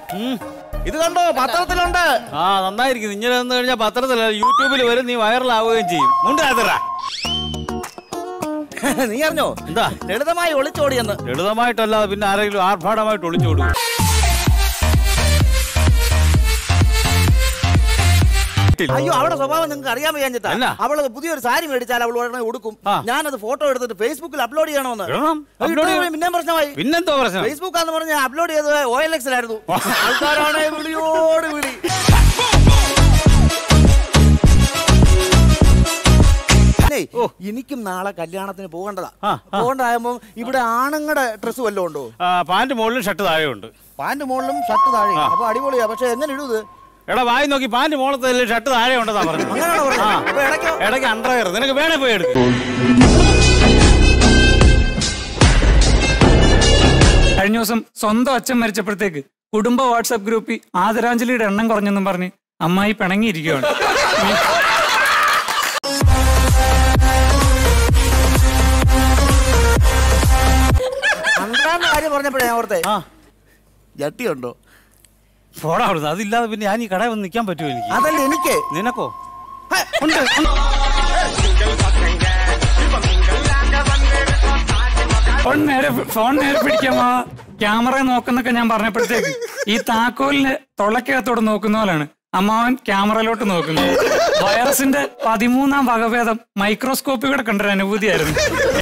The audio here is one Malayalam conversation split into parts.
ഇത് കണ്ടോ പത്രത്തിലുണ്ട് ആ നന്നായിരിക്കും ഇങ്ങനെ വന്നു കഴിഞ്ഞാൽ പത്രത്തിൽ യൂട്യൂബിൽ വരും നീ വൈറലാവുകയും ചെയ്യും മുണ്ടാതിറ നീ അറിഞ്ഞോ എന്താ ലളിതമായി ഒളിച്ചോടിയെന്ന് ലളിതമായിട്ടല്ലാതെ പിന്നെ ആരെങ്കിലും ആർഭാടമായിട്ട് ഒളിച്ചോടുക അയ്യോ അവളുടെ സ്വഭാവം നിങ്ങൾക്ക് അറിയാൻ വയ്യാഞ്ഞിട്ടാ എന്നാ? അവള് പുതിയൊരു സാരി മേടിച്ചാൽ അവൾ ഉടനെ ഉടുക്കും ആ. ഞാനത് ഫോട്ടോ എടുത്തിട്ട് ഫേസ്ബുക്കിൽ അപ്ലോഡ് ചെയ്യണമെന്ന് ഇടണം. upload ചെയ്യണം. പിന്നെ പ്രശ്നമായി പിന്നെന്തോ പ്രശ്നം ഫേസ്ബുക്ക് ആന്ന് പറഞ്ഞ അപ്ലോഡ് ചെയ്തത് ഓ എൽ എക്സിലായിരുന്നു ആൾക്കാരാണ് വിളിയോട് വിളി പിന്നെ എനിക്കും നാളെ കല്യാണത്തിന് പോകേണ്ടതാ ആ, ആ. പോകണ്ടാകുമ്പോ ഇവിടെ ആണുങ്ങളുടെ ഡ്രസ്സ് വല്ലതും ഉണ്ടോ ആ, പാന്റ് മുകളിലും ഷർട്ട് താഴെയുണ്ട് പാന്റ് മുകളിലും ഷർട്ട് താഴെ അപ്പൊ അടിപൊളിയാ പക്ഷെ എങ്ങനെ ഇടൂ ഇത് എടാ വായി നോക്കി പാന്റ് മുകളത്തിൽ ഷർട്ട് താഴെ ഉണ്ടെന്നാ പറഞ്ഞു അങ്ങനെയാണോ പറഞ്ഞത്? അപ്പൊ ഇടയ്ക്കോ? ഇടയ്ക്ക് അണ്ടർവെയർ നിനക്ക് വേണേ പോയി എടുക്കും കഴിഞ്ഞ ദിവസം സ്വന്തം അച്ഛൻ മരിച്ചപ്പോഴത്തേക്ക് കുടുംബ വാട്സാപ്പ് ഗ്രൂപ്പിൽ ആദരാഞ്ജലിയുടെ എണ്ണം കുറഞ്ഞെന്നും പറഞ്ഞ് അമ്മായി പിണങ്ങിയിരിക്കുകയാണ് അന്താന്ന് കാര്യം പറഞ്ഞപ്പോഴേ ഞാൻ ഓർത്തെ ആ ജട്ടിയുണ്ടോ പോടാ അവിടുന്ന് അതില്ലാതെ പിന്നെ ഞാൻ ഈ കടയിൽ വന്ന് നിൽക്കാൻ പറ്റുമോ എനിക്ക് അതല്ല എനിക്ക് നിനക്കോ ഹേ, ഉണ്ട് ഉണ്ട്. ഫോൺ നേരെ ഫോൺ നേരെ പിടിക്കാമോ ക്യാമറ നോക്കുന്നൊക്കെ ഞാൻ പറഞ്ഞപ്പോഴത്തേക്ക് ഈ താക്കോലിന് തൊള്ളക്കകത്തോട് നോക്കുന്ന പോലാണ് അമ്മാവൻ ക്യാമറയിലോട്ട് നോക്കുന്നത് വൈറസിന്റെ പതിമൂന്നാം വകഭേദം മൈക്രോസ്കോപ്പിൽ കൂടെ കണ്ടൊരു അനുഭൂതിയായിരുന്നു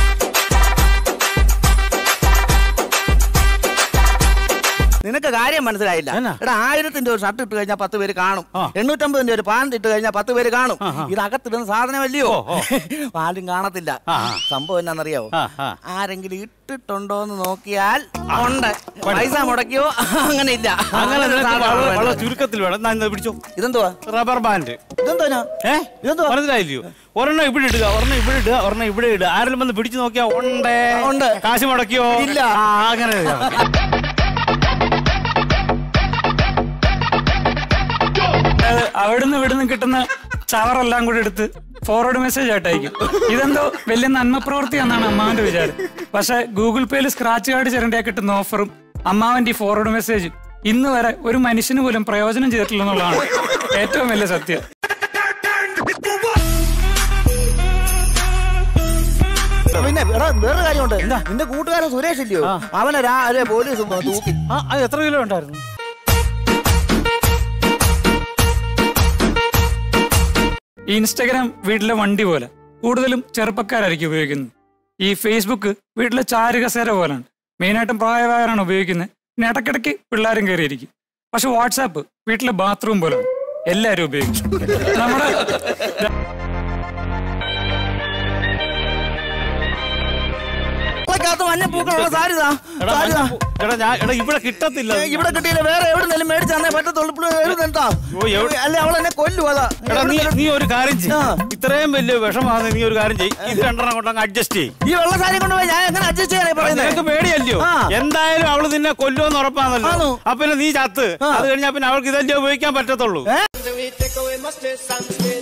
നിനക്ക് കാര്യം മനസ്സിലായില്ല എന്നാ? എടാ ആയിരത്തിന്റെ ഒരു ഷർട്ട് ഇട്ട് കഴിഞ്ഞാൽ പത്ത് പേര് കാണും ആ. എണ്ണൂറ്റമ്പതിന്റെ ഒരു പാന്റ് ഇട്ട് കഴിഞ്ഞാൽ പത്ത് പേര് കാണും ഇത് അകത്തിടുന്ന സാധനമല്ലയോ ഓ, ഓ. ആരും കാണത്തില്ല ആ, ആ. സംഭവം എന്നാന്നറിയാവോ ആ, ആ. ആരെങ്കിലും ഇട്ടിട്ടുണ്ടോ എന്ന് നോക്കിയാൽ ഉണ്ട് പൈസ മുടക്കിയോ അങ്ങനെ ഇല്ല അങ്ങനെ ഒരു നിനക്ക് സാധനമാണ് വളരെ- വളരെ വേണ്ടത്. ചുരുക്കത്തിൽ വേണം എന്നാ ഇന്ന് പിടിച്ചോ ഇതെന്തുവാ റബ്ബർ ബാൻഡ് ഇതെന്തോനാ ഏ ഇതെന്തുവാ? മനസ്സിലായില്ലയോ ഒരെണ്ണം ഇവിടെ ഇടുക ഒരെണ്ണം ഇവിടെ ഇടുക ഒരെണ്ണം ഇവിടെ ഇടുക ആരെങ്കിലും വന്ന് പിടിച്ചു നോക്കിയാ ഉണ്ടേ ഉണ്ട്. കാശ് മുടക്കിയോ ഇല്ല. ആ, അങ്ങനെ ചെയ്താ മതി. അത് അവിടുന്ന് ഇവിടുന്ന് കിട്ടുന്ന ചവറെല്ലാം കൂടി എടുത്ത് ഫോർവേഡ് മെസ്സേജ് ആയിട്ട് അയക്കും ഇതെന്തോ വലിയ നന്മ പ്രവൃത്തി എന്നാണ് അമ്മാവന്റെ വിചാരം പക്ഷെ ഗൂഗിൾ പേയിൽ സ്ക്രാച്ച് കാർഡ് ചിരണ്ടിയാ കിട്ടുന്ന ഓഫറും അമ്മാവന്റെ ഈ ഫോർവേഡ് മെസ്സേജും ഇന്ന് വരെ ഒരു മനുഷ്യന് പോലും പ്രയോജനം ചെയ്തിട്ടില്ല എന്നുള്ളതാണ് ഏറ്റവും വലിയ സത്യം പിന്നെ എടാ വേറൊരു കാര്യമുണ്ട് നിന്റെ കൂട്ടുകാരൻ സുരേഷ് ഇല്ലയോ അവനെ രാവിലെ പോലീസ് തൂക്കി ആ അത് എത്ര കിലോ ഉണ്ടായിരുന്നു ഈ ഇൻസ്റ്റഗ്രാം വീട്ടിലെ വണ്ടി പോലെ കൂടുതലും ചെറുപ്പക്കാരായിരിക്കും ഉപയോഗിക്കുന്നത് ഈ ഫേസ്ബുക്ക് വീട്ടിലെ ചാരുകസേര പോലാണ് മെയിനായിട്ടും പ്രായമായവരാണ് ഉപയോഗിക്കുന്നത് പിന്നെ ഇടയ്ക്കിടയ്ക്ക് പിള്ളേരും കയറിയിരിക്കും പക്ഷെ വാട്സാപ്പ് വീട്ടിലെ ബാത്റൂം പോലാണ് എല്ലാവരും ഉപയോഗിക്കും നമ്മുടെ ത്ത് മഞ്ഞ പൂക്കളുള്ള സാരിതാ എടാ, സാരിതാ എടാ ഞാൻ എടാ ഇവിടെ കിട്ടത്തില്ല ഏ, ഇവിടെ കിട്ടിയില്ല വേറെ എവിടെന്നെങ്കിലും മേടിച്ചു തന്നെ പറ്റത്തുള്ളൂ ഇപ്പോഴും എഴുതെന്താ ഓ, എവിടെ- അല്ലെ അവൾ എന്നെ കൊല്ലു അതാ എടാ നീ നീ ഒരു കാര്യം ആ. ചെയ്യും ഇത്രയും വലിയ വിഷമാണ് നീ ഒരു കാര്യം ചെയ്യും ഇത് രണ്ടെണ്ണം കൊണ്ടങ്ങ് അഡ്ജസ്റ്റ് ചെയ്യും ഈ വെള്ള സാരി കൊണ്ടുപോയി ഞാൻ എങ്ങനെ അഡ്ജസ്റ്റ് ചെയ്യാനായി നിനക്ക് പറയുന്നത് പേടിയല്ലയോ ആ. എന്തായാലും അവള് നിന്നെ കൊല്ലുമെന്ന് ഉറപ്പാണല്ലോ ആണോ? അപ്പൊ പിന്നെ നീ ചത്ത് ആ. അത് കഴിഞ്ഞാ പിന്നെ അവൾക്ക് ഇതല്ലേ ഉപയോഗിക്കാൻ പറ്റത്തുള്ളൂ ഏ? We take away my stress and strain.